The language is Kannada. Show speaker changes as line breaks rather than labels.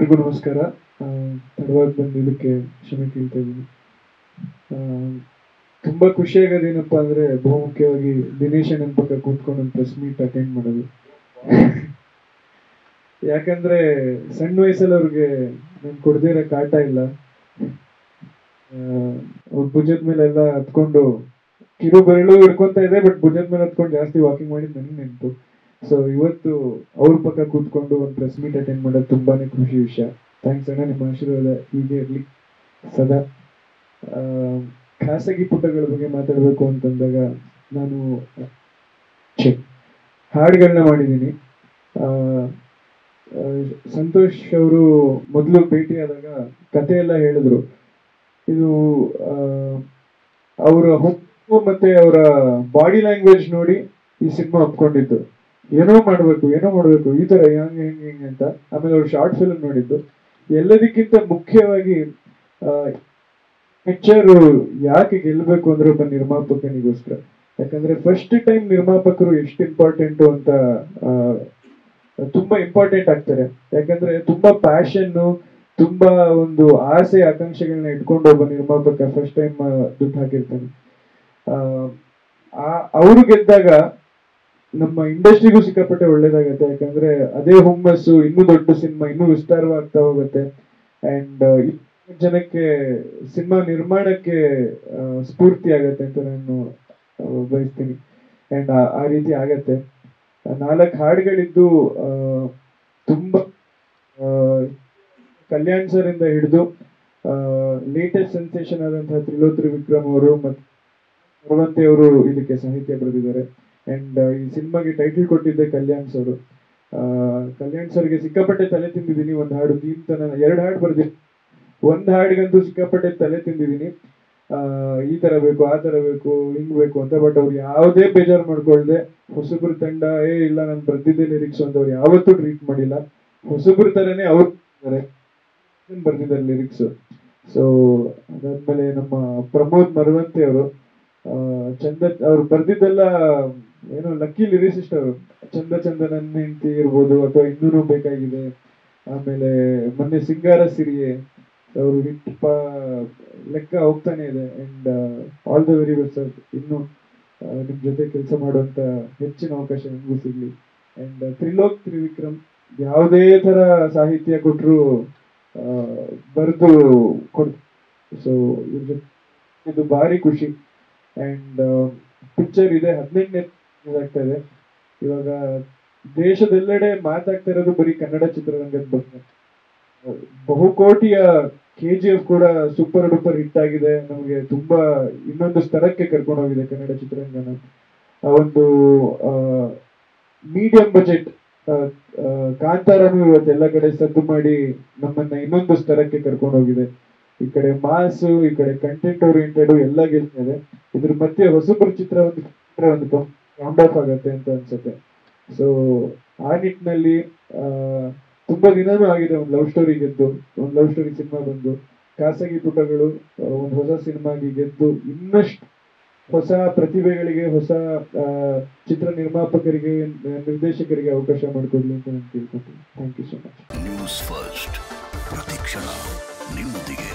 ಎಲ್ರಿಗೂ ನಮಸ್ಕಾರ ಆ, ತಡವಾಗಿ ಬಂದು ಇದಕ್ಕೆ ಕ್ಷಮೆ ಕೇಳ್ತಾ ಇದ್ದೀನಿ ಆ, ತುಂಬಾ ಖುಷಿ ಆಗೋದು ಏನಪ್ಪಾ ಅಂದ್ರೆ ಬಹುಮುಖ್ಯವಾಗಿ ದಿನೇಶ್ ನನ್ನ ಪಕ್ಕ ಕೂತ್ಕೊಂಡು ಒಂದು ಪ್ರೆಸ್ ಮೀಟ್ ಅಟೆಂಡ್ ಮಾಡೋದು ಯಾಕಂದ್ರೆ ಸಣ್ಣ ವಯಸ್ಸಲ್ಲಿ ಅವ್ರಿಗೆ ನಾನು ಕೊಡದೇ ಇರೋ ಕಾಟ ಇಲ್ಲ ಆ, ಅವ್ರ ಭುಜದ ಮೇಲೆಲ್ಲ ಹತ್ಕೊಂಡು ಕಿರು ಬೆರಳು ಹಿಡ್ಕೊಂತ ಇದೆ ಬಟ್ ಭುಜದ ಮೇಲೆ ಹತ್ಕೊಂಡು ಜಾಸ್ತಿ ವಾಕಿಂಗ್ ಮಾಡಿದ್ ನನಗೆ ನೆನಪು ಸೊ ಇವತ್ತು ಅವ್ರ ಪಕ್ಕ ಕೂತ್ಕೊಂಡು ಒಂದು ಪ್ರೆಸ್ ಮೀಟ್ ಅಟೆಂಡ್ ಮಾಡೋದು ತುಂಬಾನೇ ಖುಷಿ ವಿಷಯ ಥ್ಯಾಂಕ್ಸ್ ಅಣ್ಣ ನಿಮ್ಮ ಆಶೀರ್ವಾದ ಹೀಗೆ ಇರ್ಲಿ ಸದಾ ಆ, ಖಾಸಗಿ ಪುಟಗಳ ಬಗ್ಗೆ ಮಾತಾಡಬೇಕು ಅಂತಂದಾಗ ನಾನು ಛೆ, ಹಾಡುಗಳನ್ನ ಮಾಡಿದ್ದೀನಿ ಆ, ಆ, ಸಂತೋಷ್ ಅವರು ಮೊದಲು ಭೇಟಿಯಾದಾಗ ಕತೆ ಎಲ್ಲ ಹೇಳಿದ್ರು ಇದು ಅವರ ಹುಟ್ಟು ಮತ್ತೆ ಅವರ ಬಾಡಿ ಲ್ಯಾಂಗ್ವೇಜ್ ನೋಡಿ ಈ ಸಿನಿಮಾ ಒಪ್ಕೊಂಡಿದ್ದು ಏನೋ ಮಾಡ್ಬೇಕು ಏನೋ ಮಾಡ್ಬೇಕು ಈ ತರ ಹೆಂಗೆ ಹೆಂಗೆ ಹೆಂಗೆ ಅಂತ ಆಮೇಲೆ ಅವ್ರು ಶಾರ್ಟ್ ಫಿಲ್ಮ್ ನೋಡಿದ್ದು ಎಲ್ಲದಕ್ಕಿಂತ ಮುಖ್ಯವಾಗಿ ಪಿಕ್ಚರ್ ಯಾಕೆ ಗೆಲ್ಬೇಕು ಅಂದ್ರೆ ಒಬ್ಬ ನಿರ್ಮಾಪಕನಿಗೋಸ್ಕರ ಯಾಕಂದ್ರೆ ಫಸ್ಟ್ ಟೈಮ್ ನಿರ್ಮಾಪಕರು ಎಷ್ಟು ಇಂಪಾರ್ಟೆಂಟ್ ಅಂತ ಆ, ತುಂಬಾ ಇಂಪಾರ್ಟೆಂಟ್ ಆಗ್ತಾರೆ ಯಾಕಂದ್ರೆ ತುಂಬಾ ಪ್ಯಾಷನ್ ತುಂಬಾ ಒಂದು ಆಸೆ ಆಕಾಂಕ್ಷೆಗಳನ್ನ ಇಟ್ಕೊಂಡು ಒಬ್ಬ ನಿರ್ಮಾಪಕ ಫಸ್ಟ್ ಟೈಮ್ ದುಡ್ಡು ಹಾಕಿರ್ತಾನೆ ಆ ಅವರು ಗೆದ್ದಾಗ ನಮ್ಮ ಇಂಡಸ್ಟ್ರಿಗೂ ಸಿಕ್ಕಾಪಟ್ಟೆ ಒಳ್ಳೇದಾಗತ್ತೆ ಯಾಕಂದ್ರೆ ಅದೇ ಹುಮ್ಮಸ್ಸು ಇನ್ನೂ ದೊಡ್ಡ ಸಿನಿಮಾ ಇನ್ನೂ ವಿಸ್ತಾರವಾಗ್ತಾ ಹೋಗುತ್ತೆ ಅಂಡ್ ಜನಕ್ಕೆ ಸಿನಿಮಾ ನಿರ್ಮಾಣಕ್ಕೆ ಆ, ಸ್ಫೂರ್ತಿ ಆಗತ್ತೆ ಅಂತ ನಾನು ಆ, ಬಯಸ್ತೀನಿ ಅಂಡ್ ಆ ರೀತಿ ಆಗತ್ತೆ ನಾಲ್ಕು ಹಾಡುಗಳಿದ್ದು ಆ, ತುಂಬಾ ಆ, ಕಲ್ಯಾಣ್ ಸರ್ ಇಂದ ಹಿಡಿದು ಲೇಟೆಸ್ಟ್ ಸೆನ್ಸೇಷನ್ ಆದಂತಹ ತ್ರಿಲೋತ್ರಿ ವಿಕ್ರಮ್ ಅವರು ಮತ್ತು ಪರ್ವಂತಿ ಅವರು ಇದಕ್ಕೆ ಸಾಹಿತ್ಯ ಬರೆದಿದ್ದಾರೆ ಅಂಡ್ ಈ ಸಿನಿಮಾಗೆ ಟೈಟಲ್ ಕೊಟ್ಟಿದ್ದೆ ಕಲ್ಯಾಣ್ ಸರ್ ಕಲ್ಯಾಣ್ ಸರ್ಗೆ ಸಿಕ್ಕಾಪಟ್ಟೆ ತಲೆ ತಿಂದಿದ್ದೀನಿ ಒಂದು ಹಾಡು ದೀಪ್ತನ ಎರಡು ಹಾಡು ಬರ್ದಿದ್ದೀನಿ ಒಂದ್ ಹಾಡಿಗಂತೂ ಸಿಕ್ಕಾಪಟ್ಟೆ ತಲೆ ತಿಂದಿದ್ದೀನಿ ಆ, ಈ ತರ ಬೇಕು ಆ ತರ ಬೇಕು ಹಿಂಗ್ ಬೇಕು ಅಂತ ಬಟ್ ಅವ್ರು ಯಾವುದೇ ಬೇಜಾರು ಮಾಡ್ಕೊಳ್ದೆ ಹೊಸಬ್ರು ತಂಡ ಏ ಇಲ್ಲ ನಾನು ಬರ್ದಿದ್ದೆ ಲಿರಿಕ್ಸ್ ಅಂತ ಅವ್ರು ಯಾವತ್ತೂ ಟ್ರೀಟ್ ಮಾಡಿಲ್ಲ ಹೊಸಬ್ರ ತರನೇ ಅವ್ರು ಬರ್ದಿದ್ದಾರೆ ಲಿರಿಕ್ಸ್ ಸೊ ಅದಾದ್ಮೇಲೆ ನಮ್ಮ ಪ್ರಮೋದ್ ಮರವಂತಿ ಅವರು ಆ, ಚಂದ ಅವ್ರು ಬರ್ದಿದ್ದೆಲ್ಲ ಏನೋ ಲಕ್ಕಿ ಲಿರಿಸಿಸ್ಟ್ ಅವರು ಚಂದ ಚಂದ ನನ್ನ ಹೆಂಡತಿ ಇರ್ಬೋದು ಅಥವಾ ಇನ್ನೂ ಬೇಕಾಗಿದೆ ಆಮೇಲೆ ಮೊನ್ನೆ ಸಿಂಗಾರ ಸಿರಿಯೆ ಅವರು ಹಿಟ್ ಪ ಲೆಕ್ಕ ಹೋಗ್ತಾನೆ ಇದೆ and all the very best sir ಇನ್ನು ಆ, ನಿಮ್ ಜೊತೆ ಕೆಲಸ ಮಾಡುವಂತ ಹೆಚ್ಚಿನ ಅವಕಾಶ ನಿಮಗೂ ಸಿಗ್ಲಿ ಅಂಡ್ ತ್ರಿಲೋಕ್ ತ್ರಿವಿಕ್ರಮ್ ಯಾವುದೇ ತರ ಸಾಹಿತ್ಯ ಕೊಟ್ಟರು ಬರೆದು ಕೊಡ್ ಸೊ ಇದ್ರ ಜೊತೆ ಇದು ಭಾರಿ ಖುಷಿ ಅಂಡ್ ಪಿಕ್ಚರ್ ಇದೆ ಹದಿನೆಂಟನೇ ಆಗ್ತಾ ಇದೆ ಇವಾಗ ದೇಶದೆಲ್ಲೆಡೆ ಮಾತಾಡ್ತಾ ಇರೋದು ಬರೀ ಕನ್ನಡ ಚಿತ್ರರಂಗದ ಬಗ್ಗೆ ಬಹುಕೋಟಿಯ ಕೆ ಜಿ ಎಫ್ ಕೂಡ ಸೂಪರ್ ಡೂಪರ್ ಹಿಟ್ ಆಗಿದೆ ನಮಗೆ ತುಂಬಾ ಇನ್ನೊಂದು ಸ್ತರಕ್ಕೆ ಕರ್ಕೊಂಡು ಹೋಗಿದೆ ಕನ್ನಡ ಚಿತ್ರರಂಗನ ಆ ಒಂದು ಮೀಡಿಯಂ ಬಜೆಟ್ ಕಾಂತಾರನು ಇವತ್ತು ಎಲ್ಲ ಕಡೆ ಸದ್ದು ಮಾಡಿ ನಮ್ಮನ್ನ ಇನ್ನೊಂದು ಸ್ತರಕ್ಕೆ ಕರ್ಕೊಂಡು ಹೋಗಿದೆ ಈ ಕಡೆ ಮಾಸ್ ಈ ಕಡೆ ಕಂಟೆಂಟ್ ಓರಿಯೆಂಟೆಡ್ ಎಲ್ಲ ಗೆಲ್ತಿದೆ ಇದ್ರ ಮಧ್ಯೆ ಹೊಸಬ್ರ ಚಿತ್ರ ಒಂದು ಚಿತ್ರ ಒಂದು ರೌಂಡ್ ಆಫ್ ಆಗತ್ತೆ ಅಂತ ಅನ್ಸುತ್ತೆ ಸೊ ಆ ನಿಟ್ಟಿನಲ್ಲಿ ಆ, ತುಂಬಾ ದಿನನೂ ಆಗಿದೆ ಒಂದು ಲವ್ ಸ್ಟೋರಿ ಗೆದ್ದು ಒಂದು ಲವ್ ಸ್ಟೋರಿ ಸಿನಿಮಾ ಬಂದು ಖಾಸಗಿ ಪುಟಗಳು ಆ, ಒಂದು ಹೊಸ ಸಿನಿಮಾಗೆ ಗೆದ್ದು ಇನ್ನಷ್ಟು ಹೊಸ ಪ್ರತಿಭೆಗಳಿಗೆ ಹೊಸ ಆ, ಚಿತ್ರ ನಿರ್ಮಾಪಕರಿಗೆ ನಿರ್ದೇಶಕರಿಗೆ ಅವಕಾಶ ಮಾಡಿಕೊಡ್ಲಿ ಅಂತ ನಾನು ಕೇಳ್ಕೊತೀನಿ thank you so much
news first ಪ್ರತಿಕ್ಷಣ ನಿಮ್ಮೊಂದಿಗೆ